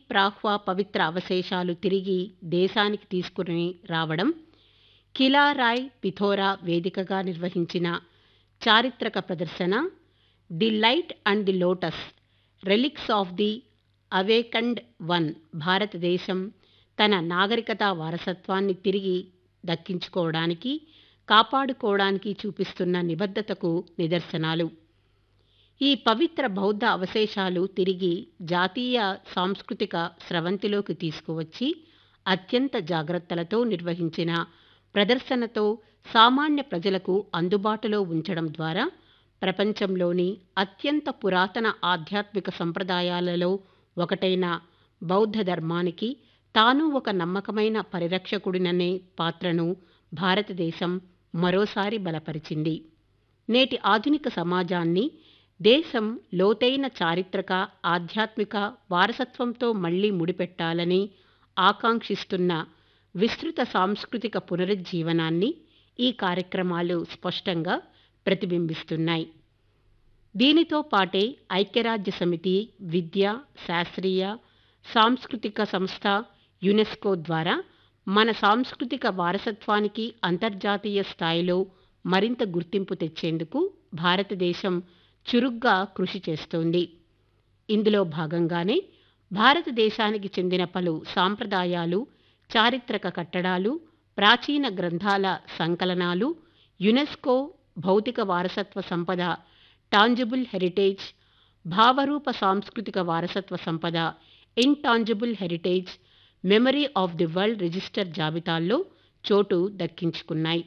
ప్రాహ్వా పవిత్ర అవశేషాలు తిరిగి దేశానికి తీసుకుని రావడం కిలా రాయ్ పిథోరా వేదికగా నిర్వహించిన చారిత్రక ప్రదర్శన the light and the lotus relics of the awakened one భారతదేశం తన నాగరికత వారసత్వాన్ని తిరిగి దక్కించుకోవడానికి కాపాడుకోవడానికి చూపిస్తున్న నిబద్ధతకు నిదర్శనాలు ఈ పవిత్ర బౌద్ధ అవశేషాలు తిరిగి జాతీయ సాంస్కృతిక స్రవంతిలోకి తీసుకువచ్చి అత్యంత జాగ్రత్తలతో నిర్వహించిన ప్రదర్శనతో సామాన్య ప్రజలకు అందుబాటులో ఉంచడం ద్వారా ప్రపంచంలోని అత్యంత పురాతన ఆధ్యాత్మిక సంప్రదాయాలలో ఒకటైన బౌద్ధ ధర్మానికి తాను ఒక నమ్మకమైన పరిరక్షకుడిననే పాత్రను భారతదేశం మరోసారి బలపరిచింది నేటి ఆధునిక సమాజాన్ని దేశం లోతైన చారిత్రక ఆధ్యాత్మిక వారసత్వంతో మళ్లీ ముడిపెట్టాలని ఆకాంక్షిస్తున్న విస్తృత సాంస్కృతిక పునరుజ్జీవనాన్ని ఈ కార్యక్రమాలు స్పష్టంగా ప్రతిబింబిస్తున్నాయి దీనితో పాటే ఐక్యరాజ్య సమితి విద్య శాస్త్రీయ సాంస్కృతిక సంస్థ యునెస్కో ద్వారా మన సాంస్కృతిక వారసత్వానికి అంతర్జాతీయ స్థాయిలో మరింత గుర్తింపు తెచ్చేందుకు భారతదేశం చురుగ్గా కృషి చేస్తోంది ఇందులో భాగంగానే భారతదేశానికి చెందిన పలు సాంప్రదాయాలు చారిత్రక కట్టడాలు ప్రాచీన గ్రంథాల సంకలనాలు యునెస్కో భౌతిక వారసత్వ సంపద టాంజిబుల్ హెరిటేజ్ భావరూప సాంస్కృతిక వారసత్వ సంపద intangible heritage memory of the world register జాబితాల్లో చోటు దక్కించుకున్నాయి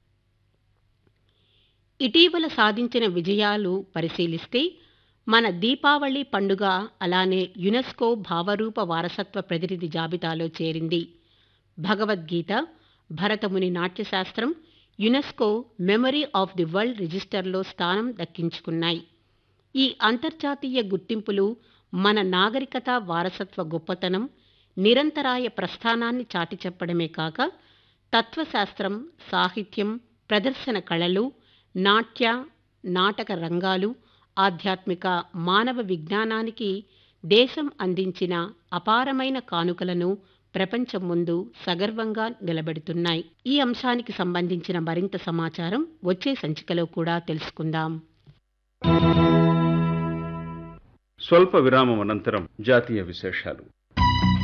ఇటీవల సాధించిన విజయాలు పరిశీలిస్తే మన దీపావళి పండుగ అలానే యునెస్కో భావరూప వారసత్వ ప్రతినిధి జాబితాలో చేరింది Bhagavad Gita Bharatamuni Natyashastra UNESCO memory of the world రిజిస్టర్లో స్థానం దక్కించుకున్నాయి ఈ అంతర్జాతీయ గుర్తింపులు మన నాగరికత వారసత్వ గొప్పతనం నిరంతరాయ ప్రస్థానాన్ని చాటి చెప్పడమే కాక తత్వశాస్త్రం సాహిత్యం ప్రదర్శన కళలు నాట్య నాటక రంగాలు ఆధ్యాత్మిక మానవ విజ్ఞానానికి దేశం అందించిన అపారమైన కానుకలను ప్రపంచం ముందు సగర్వంగా నిలబెడుతున్నాయి ఈ అంశానికి సంబంధించిన మరింత సమాచారం వచ్చే సంచికలో కూడా తెలుసుకుందాం స్వల్ప విరామం అనంతరం జాతీయ విశేషాలు